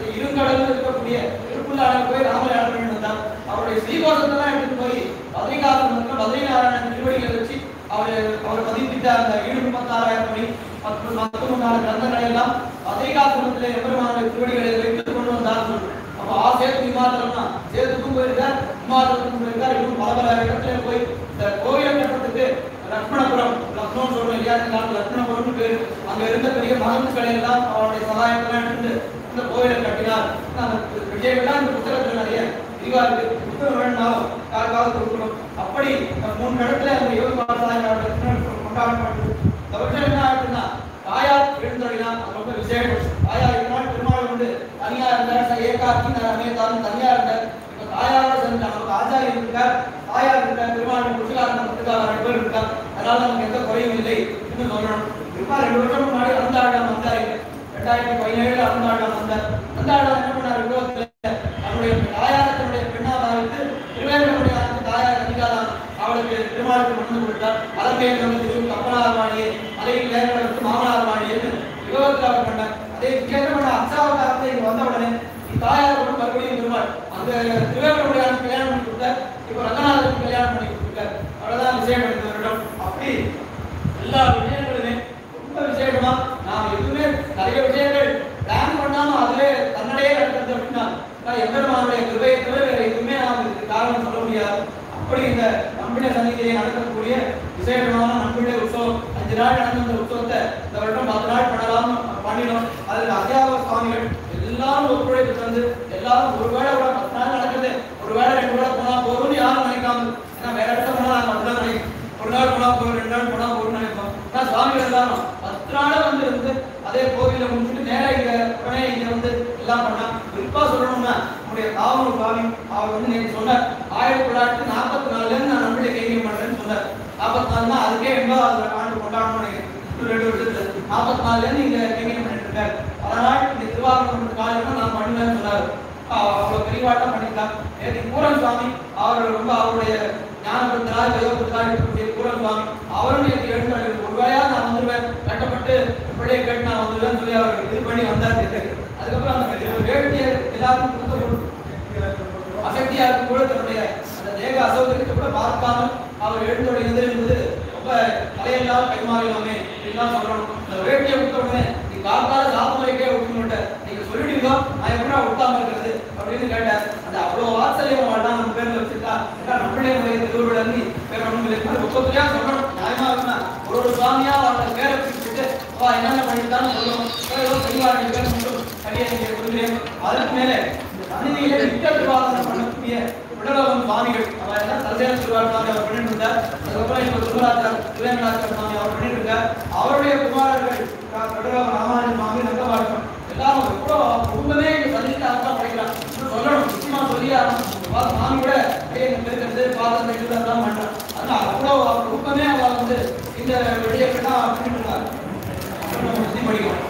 S2: இருங்கடல் இருக்கக்கூடிய திருப்புல்லான போய் ராமநாராயணன் வந்தார் அவருடைய ஸ்ரீகோஷத்தெல்லாம் எடுத்துட்டு போய் பத்ரிகாசனத்துல பத்ரிநாராயணன் திருவடிகளை வச்சு அவர் அவர் பதிப்பித்த அந்த ஏழு முப்பத்தாறாயிரம் மணி பத்து பத்தொன்பதாயிரம் கிரந்தங்களை எல்லாம் பத்ரிகாசனத்திலே எம்பெருமானுடைய திருவடிகளை வைத்து கொண்டு வந்தார் அப்ப ஆ சேத்து விமானம் தான் சேத்துக்கும் போயிருக்கார் விமானத்துக்கும் போயிருக்கார் இன்னும் பல பல இடத்துல போய் இந்த கோயில் கட்டத்துக்கு லக்ஷ்மணபுரம் லக்னோன்னு சொல்றோம் இல்லையா இந்த காலத்துல லக்ஷ்மணபுரம்னு பேரு அங்க இருந்த பெரிய மகன்களை எல்லாம் அவருடைய சகாயத்தெல்லாம் எடுத்து இந்த கோயிலை கட்டினார் அந்த விஜயங்கள்லாம் இந்த புத்தகத்துல நிறைய விரிவா இருக்கு புத்தகம் வேணும்னாலும் யாருக்காவது கொடுக்கணும் அப்படி இந்த மூணு இடத்துல அந்த யோகி பாடசாலை கொண்டாடப்பட்டது இந்த வருஷம் என்ன ஆயிடுச்சுன்னா தாயார் எழுந்தொழிலாம் அது ரொம்ப விசேஷம் தாயார் இருந்தால் பெருமாள் வந்து தனியா இருந்தார் ஏகாக்கி அமேதாலும் தனியா இருந்தார் இப்ப தாயாரோட சேர்ந்து நமக்கு ஆச்சாரியர் இருக்கார் தாயார் இருக்கார் பெருமாள் குஷிகாரன் முத்துக்கார ரெண்டு பேர் இருக்கார் அதனால நமக்கு எந்த குறையும் இல்லை இன்னும் சொல்லணும் இப்ப ரெண்டு வருஷம் முன்னாடி அந்தாடம் வந்தார் ரெண்டாயிரத்தி பதினேழுல அந்தாடம் வந்தார் அந்தாடம் என்ன பண்ணார் விரோதத்துல தன்னுடைய தாயார் தன்னுடைய பெண்ணா பாவித்து திருவேங்கடமுடைய தாயார் அதிகாரம் அவளுக்கு திருமாலுக்கு மணந்து கொடுத்தார் அதற்கே நமக்கு கப்பனார்வாணியே அதை வேங்கடத்துக்கு மாமனார்வாணியேன்னு விரோதத்தில் அவர் பண்ணார் அதே விஜயகரமண அச்சாவதாரத்தை இங்க வந்த உடனே தாயார் கூட மறுபடியும் பெருமாள் அந்த திருவேங்கடமுடைய கல்யாணம் பண்ணி கொடுத்தார் இப்போ ரங்கநாதனுக்கு கல்யாணம் பண்ணி கொடுத்தார் அவ்வளவுதான் விஜயம் இந்த வருடம் அப்படி எல்லா விஷயங்களுமே ரொம்ப விசேஷமா நாம் எதுவுமே நிறைய விஷயங்கள் பிளான் பண்ணாம அதுவே தன்னடையே நடக்கிறது அப்படின்னா நான் எம்பெருமானுடைய கிருபையை தவிர வேற எதுவுமே நாம் இதுக்கு காரணம் சொல்ல முடியாது அப்படி இந்த நம்பின சன்னிதியை நடக்கக்கூடிய விசேஷமான நம்பின உற்சவம் அஞ்சு நாள் நடந்த இந்த உற்சவத்தை இந்த வருடம் பத்து நாள் பண்ணலாம் பண்ணினோம் அதுல அத்தியாபக சுவாமிகள் எல்லாரும் ஒத்துழைப்பு தந்து எல்லாரும் ஒரு வேளை கூட பத்து நாள் நடக்குது ஒரு வேளை ரெண்டு வேளை போனா போதும்னு யாரும் நினைக்காம ஏன்னா வேற இடத்துல போனா நாங்க அப்படிதான் நினைக்கிறோம் ஒரு நாள் போனா போதும் ரெண்டு நாள் போனா போதும்னு நினைப்போம் ஆனா சுவாமிகள் எல்லாரும் பத்து நாள் வந்து இருந்து அதே கோவில முடிச்சுட்டு நேரா இங்க உடனே இங்க வந்து எல்லாம் பண்ணா குறிப்பா சொல்லணும்னா நம்முடைய காவல் சுவாமி அவர் வந்து நேற்று சொன்னார் ஆயிரத்தி தொள்ளாயிரத்தி நாற்பத்தி நாலுல இருந்து நான் நம்மளுடைய கைவியம் பண்றேன்னு சொன்னார் நாற்பத்தி நாலுனா அதுக்கே எண்பதாவது ஆண்டு கொண்டாடணும்னு நினைக்கிறேன் இன்னும் ரெண்டு வருஷத்துல நாற்பத்தி நாலுல இருந்து இங்க கைவியம் பண்ணிட்டு இருக்காரு அதனால் இந்த திருவாரூர் காலையில நான் பண்ணுவேன்னு சொன்னாரு ஆஹ் அவ்வளவு பெரியவாட்டம் பண்ணிருக்காங்க நேற்று பூரன் சுவாமி அவர் ரொம்ப அவருடைய ஞானப்படுத்தினார் யோகப்படுத்தினார் இருக்கக்கூடிய பூரன் சுவாமி அவரும் நேற்று எழுந்தாரு ஒருவேளையா நான் வந்துருவேன் கட்டப்பட்டு பிள்ளையை கேட்டு நான் வந்துருவேன் சொல்லி அவர் இது பண்ணி வந்தார் நேற்று. அதுக்கப்புறம் அந்த வேட்டியை எல்லாருக்கும் கொடுத்த அசக்தியா இருக்கும் கூட தன்னுடைய அந்த தேக அசௌகரியத்தை கூட பார்க்காமல் அவர் எழுந்தொழிந்தது என்பது ரொம்ப தலையெல்லாம் கைமாறினோமே அப்படின்லாம் சொல்லணும் அந்த வேட்டியை விட்ட உடனே நீ காக்கால சாப்பிடுறதுக்கே விட்டுனுட்ட நீங்க சொல்லிடுங்க நான் எப்படா விட்டாம இருக்கிறது அப்படின்னு கேட்டேன் அந்த அவ்வளவு வாத்சல்யம் வாழ்தான் நம்ம பேர்ல வச்சிருக்கா ஏன்னா நம்மளே முறையை திருவிழா நீ பேர் ஒண்ணும் இல்லை அது ஒப்பத்திலையா சொல்லணும் நியாயமா இருந்தா ஒரு ஒரு சுவாமியா அவரோட பேரை பிடிச்சிட்டு அவ என்னென்ன பண்ணிட்டான்னு சொல்லணும் ஏதோ கைவாரி பேர் மட்டும் சரியா நீங்க கொடுக்குறேன் அதற்கு மேலே சன்னிதியிலே நித்திய திருவாசனம் பண்ணக்கூடிய உடலவன் சுவாமிகள் அவர் எல்லாம் சந்தேக திருவாரூர் சுவாமி அவர் பண்ணிட்டு இருந்தார் அதுக்கப்புறம் இப்போ திருவராஜர் திருவேங்கடாச்சர் சுவாமி அவர் பண்ணிட்டு இருக்கார் அவருடைய குமாரர்கள் கடலவன் ராமானுஜன் சுவாமி நங்கபாட்டம் எல்லாரும் எவ்வளோ குடும்பமே இங்க சந்தித்து அதான் படிக்கிறான் இன்னும் சொல்லணும் முக்கியமா சொல்லி ஆகணும் சாமி கூட அப்படியே இங்க இருக்கிறது பாத்திரம் தைக்கிறது அதெல்லாம் பண்றான் அதனால அவ்வளோ அவர் குடும்பமே அவர் வந்து இந்த விடயத்தை தான் பண்ணிட்டு இருக்காரு அப்புறம் நம்ம சுத்தி படிக்கிறோம்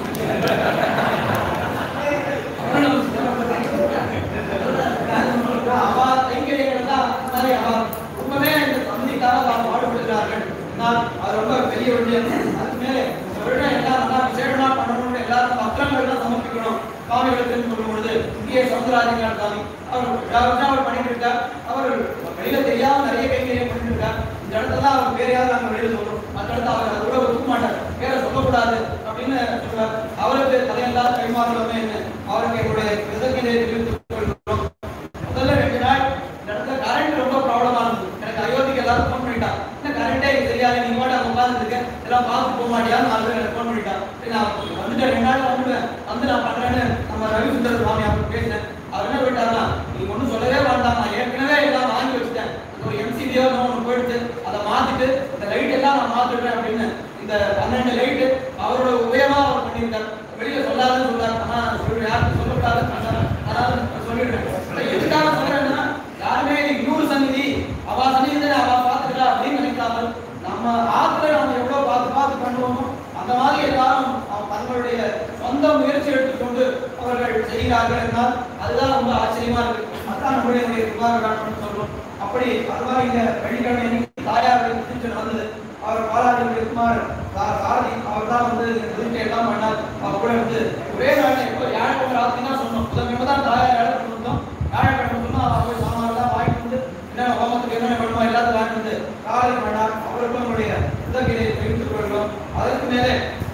S2: அப்புறம் நம்ம அவா கைங்கரியங்கள் தான் மாதிரி அவா ரொம்பவே இந்த சந்திக்காக அவா பாடுபடுகிறார்கள் ஆனால் அது ரொம்ப பெரிய விஷயம் அதுக்கு மேலே இந்த வருடம் எல்லாம் நல்லா விசேஷமா பண்ணணும்னு எல்லாரும் பத்திரங்கள் எல்லாம் சமர்ப்பிக்கணும் சுவாமிகளுக்கு சொல்லும் பொழுது இங்கே சவுந்தரராஜன் சாமி அவர் யாருன்னா அவர் பண்ணிட்டு இருக்கார் அவர் வெளியில தெரியாம நிறைய கைங்கரியம் பண்ணிட்டு இருக்கார் இந்த இடத்துல அவர் வேறையாவது நாங்கள் வெளியில சொல்றோம் மற்ற இடத்துல அவர் அதை கூட ஒத்துக்க மாட்டார் பேரை சொல்லக்கூடாது அப்படின்னு சொல்றார் அவருக்கு தலையெல்லாம் கைமாறலாமே அவருக்கு என்னுடைய கிருதಜ್ಞதை தெரிவித்துக் கொள்கிறோம் முதல்ல ரெண்டு நாள் இந்த இடத்துல கரண்ட் ரொம்ப ப்ராப்ளமா இருந்தது எனக்கு அயோத்திக்கு எல்லாரும் ஃபோன் பண்ணிட்டான் என்ன கரண்டே தெரியாது நீ கூட உட்கார்ந்து இருக்க எல்லாம் பார்த்து போக மாட்டியான்னு நாலு பேர் எனக்கு ஃபோன் பண்ணிட்டான் சரி, நான் வந்துட்டு ரெண்டு நாள் வந்துடுவேன் வந்து நான் பண்றேன்னு நம்ம ரவி சுந்தர் சுவாமி அவர் பேசினேன் அவர் என்ன போயிட்டாருன்னா நீ ஒன்றும் சொல்லவே வேண்டாம் நான் ஏற்கனவே எல்லாம் வாங்கி வச்சுட்டேன் அந்த ஒரு எம்சிபியோ ஒன்று போயிடுச்சு அதை மாத்திட்டு இந்த லைட் எல்லாம் நான் மாத்திடுறேன் அப்படின்னு இந்த பன்னெண்டு லைட்டு அவரோட உபயமா அவர் பண்ணியிருக்கார் வெளியில சொல்லாதுன்னு சொல்றாரு ஆனா சொல்லி யாருக்கும் சொல்லக்கூடாதுன்னு சொன்னாரு அதனால நான் சொல்லிடுறேன் ஆனா எதுக்காக சொல்றேன்னா யாருமே இது இன்னொரு சந்நிதி அவ சந்நிதி அவ பாத்துக்கிறா அப்படின்னு நினைக்காமல் நம்ம ஆத்துல நம்ம எவ்வளவு பார்த்து பார்த்து பண்ணுவோமோ அந்த மாதிரி எல்லாரும் அவ- தங்களுடைய சொந்த முயற்சி எடுத்துக்கொண்டு அவர்கள் செய்கிறார்கள் என்றால் அதுதான் ரொம்ப ஆச்சரியமா இருக்கு அதான் நம்முடைய குமார காரணம்னு சொல்றோம் அப்படி அது மாதிரி இந்த வெள்ளிக்கிழமை அன்னைக்கு தாயார் திருச்சி நடந்தது அவர் பாலாஜி குமார் சா- சாரதி அவர் தான் வந்து திருச்சி எல்லாம் பண்ணார் அவர் கூட வந்து ஒரே நாள் எப்போ யாழ்ப்பாணம் ராத்திரி தான் சொன்னோம் புதன்கிழமை தான் தாயார் இடம் கொடுத்தோம் வியாழக்கிழமை சொன்னா அவ போய் சாமான்லாம் வாங்கிட்டு வந்து என்ன ஹோமத்துக்கு என்ன பண்ணுமோ எல்லாத்தையும் வாங்கிட்டு வந்து காலை வேண்டாம் அவருக்கும் நம்முடைய உதவியை தெரிவித்துக் கொள்கிறோம் அதற்கு மேலே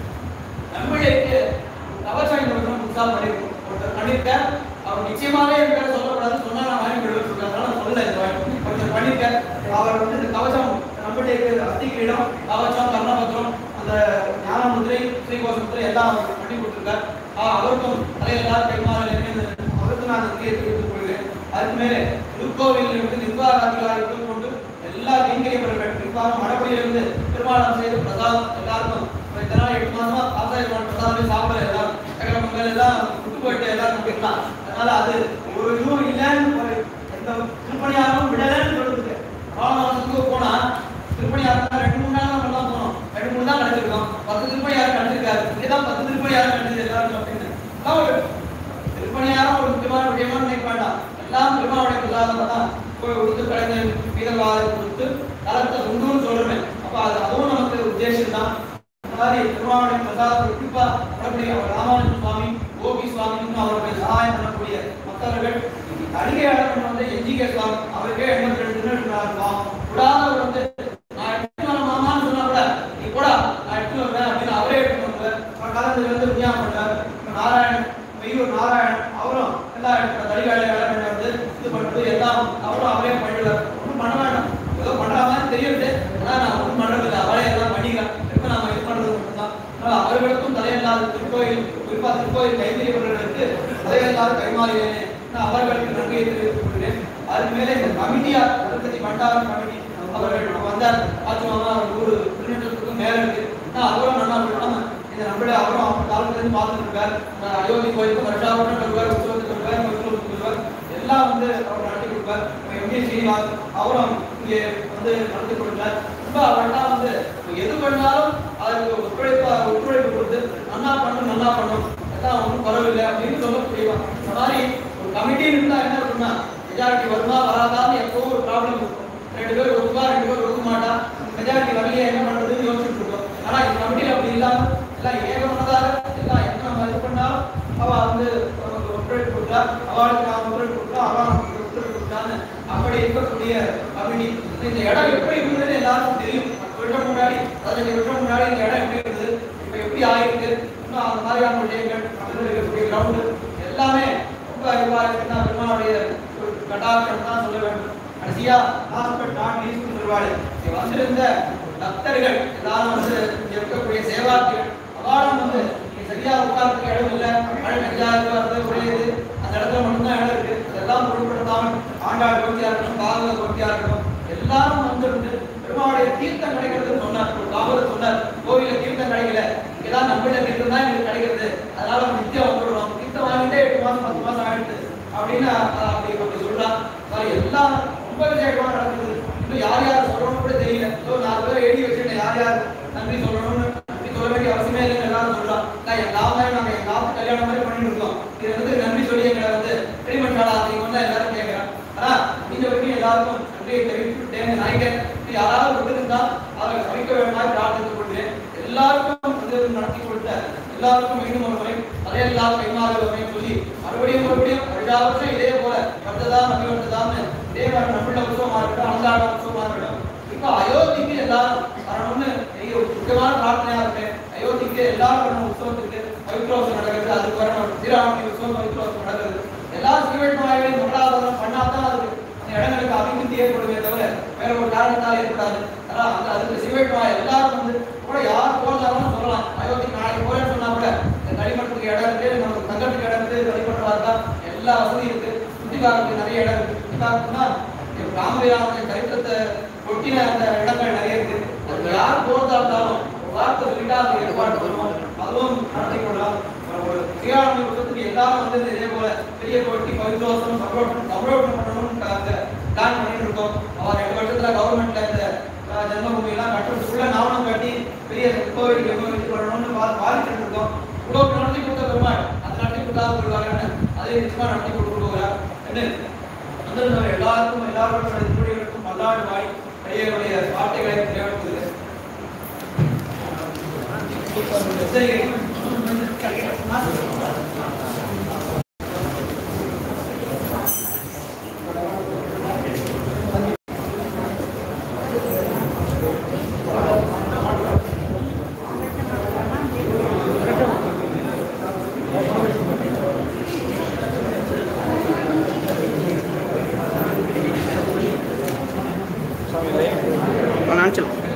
S2: நம்மளுக்கு கவசம் இந்த வருஷம் புதுசா பண்ணிருக்கோம் ஒருத்தர் பண்ணிருக்கேன் அவர் நிச்சயமாவே என் பேரை சொல்லக்கூடாது சொன்னா நான் வாங்கி விடுவேன் அதனால நான் சொல்லல இந்த வாங்கி கொஞ்சம் பண்ணிருக்கேன் அவர் வந்து இந்த கவசம் நம்மளுக்கு அஸ்தி கிரீடம் கவசம் கர்ணபத்திரம் அந்த ஞான முதிரை ஸ்ரீகோஷ முதிரை எல்லாம் அவர் பண்ணி கொடுத்துருக்கார் ஆஹ் அவருக்கும் தலையெல்லாம் கைமாறல் இணைந்து அவருக்கும் நான் நன்றியை தெரிவித்துக் கொள்கிறேன் அதுக்கு மேலே திருக்கோவில் இருந்து நிர்வாக அதிகாரிகள் கொண்டு எல்லா கைங்கரியவர்கள் நிர்வாகம் மடப்படியிலிருந்து திருமணம் செய்து பிரசாதம் எல்லாருக்கும் இப்ப இத்தனை நாள் எட்டு மாசமா ஆசாரியமான பிரசாதமே சாப்பிடல எல்லாம் சகல மக்கள் எல்லாம் விட்டு போயிட்டு எல்லாரும் இருக்கலாம் அதனால அது ஒரு இதுவும் இல்லைன்னு ஒரு எந்த திருப்பணியாகவும் விடலன்னு சொல்லுது ராமநாதத்துக்கு போனா திருப்பணியாரம் ரெண்டு மூணு நாள் நம்ம தான் போனோம் ரெண்டு மூணு தான் கிடைச்சிருக்கோம் பத்து திருப்பணியாரம் கிடைச்சிருக்காரு இதுதான் பத்து திருப்பணியாரம் கிடைச்சது எல்லாருக்கும் அப்படின்னு அதான் ஒரு திருப்பணியாரம் ஒரு முக்கியமான விஷயமா நினைக்க வேண்டாம் எல்லாம் பெருமாவுடைய பிரசாதம் தான் போய் உடுத்து கலைஞர் வீரவாதம் கொடுத்து தளத்தை உண்டுன்னு சொல்றேன் அப்ப அது அதுவும் நமக்கு உத்தேசம் தான் இந்த மாதிரி பெருமாவுடைய பிரசாதத்தை குறிப்பா வரக்கூடிய அவர் ராமானுஜ சுவாமி கோபி சுவாமி இன்னும் அவருக்கு சகாயம் பண்ணக்கூடிய மற்றவர்கள் அடிகை அழகன் வந்து எஞ்சிகே சுவாமி அவருக்கே எண்பத்தி ரெண்டு திருநாள் விடாதவர் வந்து நான் எடுத்து வர மாமான்னு சொன்னா கூட நீ கூட நான் எடுத்து வருவேன் அப்படின்னு அவரே எடுத்து வருவார் அப்புறம் கலந்து வந்து விஞ்ஞானம் பண்றார் நாராயணன் மெய்யூர் நாராயணன் அவரும் எல்லாம் எடுத்து தடிகாலை வேலை வந்து இது பண்ணிட்டு எல்லாம் அவரும் அவரே பண்ணிடுவார் ஒன்றும் பண்ண வேண்டாம் ஏதோ பண்ற மாதிரி தெரியுது ஆனா நான் ஒன்றும் பண்றது இல்லை அவரே எல்லாம் பண்ணிக்கிறேன் எப்ப நாம இது பண்றது மட்டும்தான் அதனால அவர்களுக்கும் தலையில்லாத திருக்கோயில் குறிப்பா திருக்கோயில் கைவிரியவர்களுக்கு தலையில்லாத கைமாறியேனே நான் அவர்களுக்கு நன்றியை தெரிவித்துக் கொள்கிறேன் அதுக்கு மேலே இந்த கமிட்டியார் கருப்பதி பண்டாரம் கமிட்டி அவர்கள் வந்தார் ஆச்சுவாங்க அவர் ஊர் திருநெல்வேலிக்கும் மேல இருக்கு நான் அவரும் நல்லா பண்ணாம இந்த நம்மளே அவரும் அவர் காலத்துல இருந்து பார்த்துட்டு இருக்கார் நான் அயோத்தி கோயிலுக்கு வருஷாவட்டம் வருவார் உற்சவத்துக்கு வருவார் உற்சவத்துக்கு வருவார் எல்லாம் வந்து அவர் நடத்தி கொடுப்பார் எம்டி ஸ்ரீனிவாஸ் அவரும் இங்கே வந்து நடத்தி கொடுத்தார் ரொம்ப அவர்தான் வந்து எது பண்ணாலும் அதுக்கு ஒத்துழைப்பு ஒத்துழைப்பு கொடுத்து நல்லா பண்ணும் நல்லா பண்ணும் அதான் ஒன்றும் பரவாயில்லை அப்படின்னு சொல்லக்கூடியவா இந்த மாதிரி ஒரு கமிட்டி இருந்தா என்ன இருக்குன்னா மெஜாரிட்டி வருமா வராதான்னு எப்போ ஒரு ப்ராப்ளம் இருக்கும் ரெண்டு பேர் ஒத்துப்பா ரெண்டு பேர் ஒத்துக்க மாட்டா மெஜாரிட்டி வரலையே என்ன பண்றதுன்னு யோசிச்சுட்டு இருக்கோம் ஆனா இந்த கமிட்டியில் அப்படி இல்லாம எல்லாம் ஏகமனதாக எல்லாம் என்ன நம்ம இது பண்ணாலும் அவ வந்து நமக்கு ஒத்துழைப்பு கொடுத்தா அவளுக்கு நான் ஒத்துழைப்பு கொடுத்தா அவ நமக்கு ஒத்துழைப்பு கொடுத்தான்னு அப்படி இருக்கக்கூடிய கமிட்டி இந்த இடம் எப்படி இருந்ததுன்னு எல்லாருக்கும் தெரியும் பத்து வருஷம் முன்னாடி பதினஞ்சு வருஷம் முன்னாடி இந்த இடம் எப்படி இருந்தது இப்ப எப்படி ஆயிருக்கு இன்னும் அந்த மாதிரியான விஷயங்கள் பக்கத்தில் இருக்கக்கூடிய கிரவுண்டு எல்லாமே ரொம்ப இதுவா இருக்குன்னா பெருமாளுடைய ஒரு கட்டாட்சம் தான் சொல்ல வேண்டும் கடைசியா லாஸ்ட் பட் நாட் லீஸ்ட் சொல்வாரு இங்க வந்திருந்த பக்தர்கள் எல்லாரும் வந்து இங்க இருக்கக்கூடிய சேவார்த்திகள் அவாலும் வந்து இங்க சரியா உட்கார்றதுக்கு இடம் இல்ல மழை பெஞ்சா இருக்கிறது ஒரே இது அந்த இடத்துல மட்டும்தான் இடம் இருக்கு அதெல்லாம் பொருட்படுத்தாமல் ஆண்டாள் கோத்தியா இருக்கட்டும் பாகவத கோத்தியா இருக்கட்டும் எல்லாரும் வந்து பெருமாளுடைய தீர்த்தம் கிடைக்கிறதுன்னு சொன்னார் ஒரு காவலர் சொன்னார் கோவில தீர்த்தம் கிடைக்கல இங்கதான் நம்மள தீர்த்தம் தான் எங்களுக்கு கிடைக்கிறது அதனால நம்ம நித்தியம் வந்துடுறோம் தீர்த்தம் வாங்கிட்டே எட்டு மாசம் பத்து மாசம் ஆயிடுது அப்படின்னு அஹ், அப்படி அப்படி சொல்றான் அது எல்லாம் ரொம்ப விசேஷமா நடக்குது இன்னும் யார் யார் சொல்லணும்னு கூட தெரியல ஸோ நாலு பேர் எழுதி வச்சுருக்கேன் யார் யார் நன்றி சொல்லணும்னு நன்றி சொல்ல வேண்டிய அவசியமே இல்லைன்னு எல்லாரும் சொல்றான் நான் எங்க மாதிரி நாங்க எங்க ஆத்து கல்யாணம் மாதிரி பண்ணிட்டு இருக்கோம் இது வந்து நன்றி சொல்லி எங்களை வந்து ரெடிமெண்ட் நீங்க வந்து எல்லாரும் கேட்கிறேன் ஆனா இந்த வரைக்கும் எல்லாருக்கும் நன்றியை தெரிவித்துட்டேன் நினைக்கிறேன் இது யாராவது விட்டுருந்தா அதை சமைக்க வேண்டாம் பிரார்த்தித்துக் கொள்கிறேன் எல்லாருக்கும் வந்து நடத்தி கொடுத்த எல்லாருக்கும் மீண்டும் ஒரு முறை அதையெல்லாம் கைமாறுவதை சொல்லி மறுபடியும் மறுபடியும் எல்லா வருஷம் இதே போல வந்ததா மதி வந்ததான்னு இதே மாதிரி நம்மள உற்சவமா இருக்கட்டும் அலங்கார உற்சவமா இருக்கட்டும் இப்போ அயோத்திக்கு எல்லாரும் வரணும்னு பெரிய ஒரு முக்கியமான பிரார்த்தனையா இருக்கு அயோத்திக்கு எல்லாரும் வரணும் உற்சவத்துக்கு பவித்ரோசம் நடக்குது அதுக்கு வரணும் ஸ்ரீராமணி உற்சவம் பவித்ரோசம் நடக்குது எல்லா ஸ்ரீவேட்மாவையும் மங்களாதாரம் பண்ணாதான் அதுக்கு அந்த இடங்களுக்கு அபிவிருத்தி ஏற்படுமே தவிர வேற ஒரு காரணத்தால் ஏற்படாது அதான் அந்த அதுக்கு சிவேட்மா எல்லாரும் வந்து கூட யார் போனாலும் சொல்லலாம் அயோத்தி நாளைக்கு போறேன்னு சொன்னா கூட இந்த களிமண்ணுக்கு இடம் இருக்கு நமக்கு தங்கத்துக்கு இடம் இருக்கு வழிபடுறதா இருந்தா எல்லா வசதியும் இருக்கு சுத்திகாரத்துக்கு நிறைய இடம் இருக்கு சுத்திகாரத்துனா ராமவீராமனுடைய சரித்திரத்தை ஒட்டின அந்த இடங்கள் நிறைய இருக்கு அது யார் போறதா இருந்தாலும் ஒரு வார்த்தை சொல்லிட்டா அந்த ஏற்பாடு பண்ணுவோம் அதுவும் நடத்தி கொள்ளலாம் ஒரு ஸ்ரீராமணி உலகத்துக்கு எல்லாரும் வந்து இதே போல பெரிய போட்டி பவித்ரோசம் சப்ரோட்டம் சப்ரோட்டம் பண்ணணும்னு அந்த பிளான் பண்ணிட்டு இருக்கோம் அவர் ரெண்டு வருஷத்துல கவர்மெண்ட்ல இந்த அஹ், ஜென்மபூமி எல்லாம் கட்டுறதுக்குள்ள நாமளும் கட்டி பெரிய கோவில் இது பண்ணணும்னு பா- பாதிச்சுட்டு இருக்கோம் இவ்வளவு நடத்தி கொடுத்த பெருமாள் அது நடத்தி கொடுக்காத வருவாங்கன்னு அதை நிச்சயமா நடத்தி கொடுக்க போகிறார் என்று வந்திருந்தவர் எல்லாருக்கும் எல்லாருடைய திருடிகளுக்கும் பல்லாண்டு வாய் அடியவருடைய வார்த்தைகளை நிறைவேற்றுகிறேன் சரி
S3: நினச்சிடும்